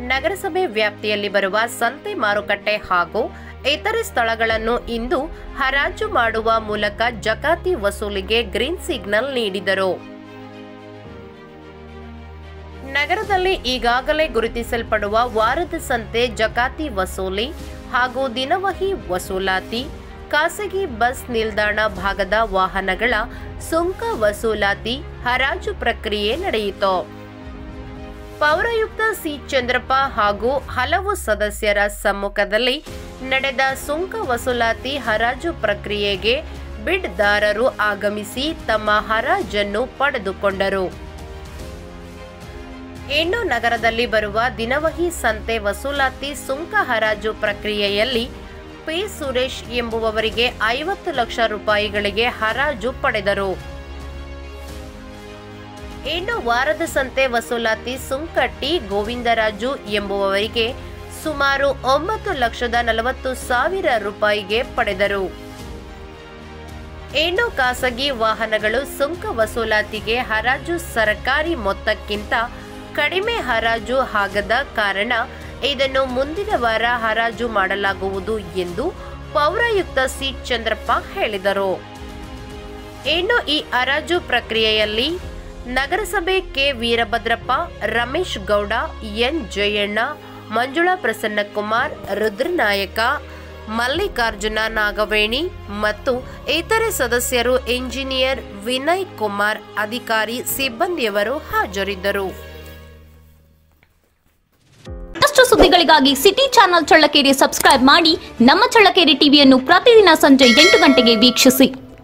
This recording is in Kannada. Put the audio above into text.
ನಗರಸಭೆ ವ್ಯಾಪ್ತಿಯಲ್ಲಿ ಬರುವ ಸಂತೆ ಮಾರುಕಟ್ಟೆ ಹಾಗೂ ಇತರೆ ಸ್ಥಳಗಳನ್ನು ಇಂದು ಹರಾಜು ಮಾಡುವ ಮೂಲಕ ಜಕಾತಿ ವಸೂಲಿಗೆ ಗ್ರೀನ್ ಸಿಗ್ನಲ್ ನೀಡಿದರು ನಗರದಲ್ಲಿ ಈಗಾಗಲೇ ಗುರುತಿಸಲ್ಪಡುವ ವಾರದ ಸಂತೆ ಜಕಾತಿ ವಸೂಲಿ ಹಾಗೂ ದಿನವಹಿ ವಸೂಲಾತಿ ಖಾಸಗಿ ಬಸ್ ನಿಲ್ದಾಣ ಭಾಗದ ವಾಹನಗಳ ಸುಂಕ ವಸೂಲಾತಿ ಹರಾಜು ಪ್ರಕ್ರಿಯೆ ನಡೆಯಿತು ಪೌರಾಯುಕ್ತ ಸಿ ಚಂದ್ರಪ್ಪ ಹಾಗೂ ಹಲವು ಸದಸ್ಯರ ಸಮ್ಮುಖದಲ್ಲಿ ನಡೆದ ಸುಂಕ ವಸೂಲಾತಿ ಹರಾಜು ಪ್ರಕ್ರಿಯೆಗೆ ಬಿಡ್ದಾರರು ಆಗಮಿಸಿ ತಮ್ಮ ಹರಾಜನ್ನು ಪಡೆದುಕೊಂಡರು ಇನ್ನು ನಗರದಲ್ಲಿ ಬರುವ ದಿನವಹಿ ಸಂತೆ ವಸೂಲಾತಿ ಸುಂಕ ಹರಾಜು ಪ್ರಕ್ರಿಯೆಯಲ್ಲಿ ಪಿ ಸುರೇಶ್ ಎಂಬುವವರಿಗೆ ಐವತ್ತು ಲಕ್ಷ ರೂಪಾಯಿಗಳಿಗೆ ಹರಾಜು ಪಡೆದರು ಇನ್ನು ವಾರದ ಸಂತೆ ವಸೂಲಾತಿ ಸುಂಕ ಟಿ ಗೋವಿಂದರಾಜು ಎಂಬುವವರಿಗೆ ಸುಮಾರು ಒಂಬತ್ತು ಲಕ್ಷದ ನಲವತ್ತು ಸಾವಿರ ರೂಪಾಯಿಗೆ ಪಡೆದರು ಇನ್ನು ಖಾಸಗಿ ವಾಹನಗಳು ಸುಂಕ ವಸೂಲಾತಿಗೆ ಹರಾಜು ಸರ್ಕಾರಿ ಮೊತ್ತಕ್ಕಿಂತ ಕಡಿಮೆ ಹರಾಜು ಆಗದ ಕಾರಣ ಇದನ್ನು ಮುಂದಿನ ವಾರ ಹರಾಜು ಮಾಡಲಾಗುವುದು ಎಂದು ಪೌರಾಯುಕ್ತ ಸಿ ಚಂದ್ರಪ್ಪ ಹೇಳಿದರು ಇನ್ನು ಈ ಹರಾಜು ಪ್ರಕ್ರಿಯೆಯಲ್ಲಿ ನಗರಸಭೆ ಕೆ ವೀರಭದ್ರಪ್ಪ ರಮೇಶ್ ಗೌಡ ಎನ್ ಜಯಣ್ಣ ಮಂಜುಳಾ ಪ್ರಸನ್ನಕುಮಾರ್ ರುದ್ರನಾಯಕ ಮಲ್ಲಿಕಾರ್ಜುನ ನಾಗವೇಣಿ ಮತ್ತು ಇತರೆ ಸದಸ್ಯರು ಇಂಜಿನಿಯರ್ ವಿನಯ್ ಕುಮಾರ್ ಅಧಿಕಾರಿ ಸಿಬ್ಬಂದಿಯವರು ಹಾಜರಿದ್ದರು ಮತ್ತಷ್ಟು ಸುದ್ದಿಗಳಿಗಾಗಿ ಸಿಟಿ ಚಾನೆಲ್ ಚಳ್ಳಕೆರೆ ಸಬ್ಸ್ಕ್ರೈಬ್ ಮಾಡಿ ನಮ್ಮ ಚಳ್ಳಕೆರೆ ಟಿವಿಯನ್ನು ಪ್ರತಿದಿನ ಸಂಜೆ ಎಂಟು ಗಂಟೆಗೆ ವೀಕ್ಷಿಸಿ